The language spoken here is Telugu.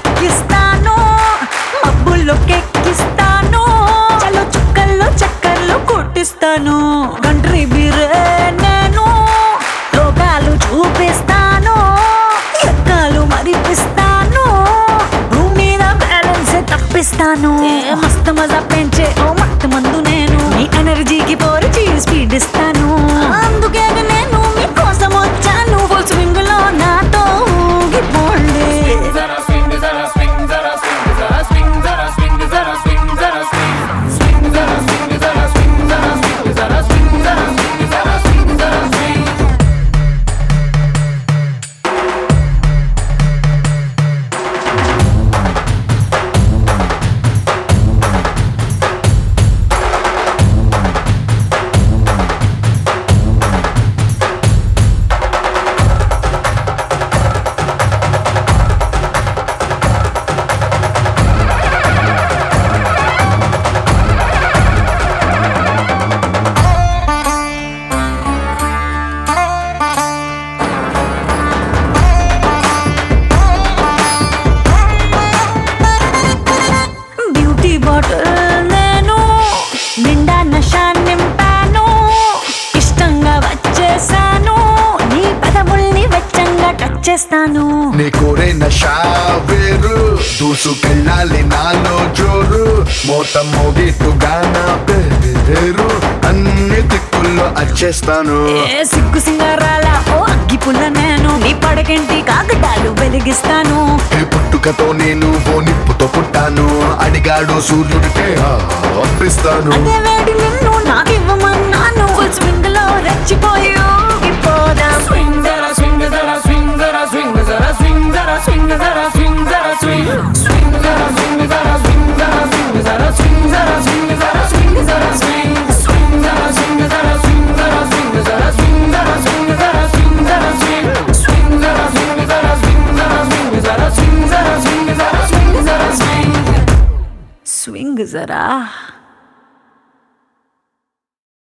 ఎక్కిస్తాను మబ్బుల్లో కెక్కిస్తాను చలో చుక్కల్లో చక్కర్లు కొట్టిస్తాను కంట్రీ బీరే నేను లోకాలు చూపిస్తాను ఎక్కాలు మరిపిస్తాను భూమి మీద బ్యాలెన్స్ తప్పిస్తాను ఏ మస్తు మజా పెంచే ఓ మత్తు మందు నేను మీ ఎనర్జీకి పోరిచి స్పీడ్ ఇస్తాను అందుకే నేను మీకోసం వచ్చాను ఫుల్ స్వింగ్ లో నాతో ఊగిపోండి Zara swing, zara swing, zara swing, zara swing, zara swing, zara swing, zara swing. Swing, zara swing, zara swing, zara swing, zara swing, zara swing, zara swing, zara swing. Beauty bottle నేను నిండా నష నింపాను ఇష్టంగా వచ్చేసాను నీ పెదవుల్ని వెచ్చంగా టచ్ చేస్తాను నీ కోరైన షావేరు దూసుకెళ్ళాలి నాలో జోరు మోత మోగిట్టుగా నా పేరు అన్ని దిక్కుల్లో అచ్చేస్తాను ఏ సిగ్గు సింగారాల ఓ అగ్గి పుల్ల నేను నీ పడకంటి కాకటాలు వెలిగిస్తాను ఏ పుట్టుకతో నేను ఓ నిప్పుతో పుట్టాను అడిగాడు సూర్యుడికే అప్పిస్తాను అదే వేడి నిన్ను నాకివ్వమన్నాను ఫుల్ స్వింగ్ లో రెచ్చిపోయి ఊగిపోదాం Swing, zara swing, zara swing, zara swing, zara swing, zara swing, zara swing, zara swing. Swing, zara swing, zara swing, zara swing, zara swing, zara swing, zara swing, zara swing. Swing, zara swing, zara swing, zara swing, zara swing, zara swing, zara swing, zara swing. Swing, zara swing, zara swing, zara swing, zara swing, zara swing, zara swing, zara swing. Swing జరా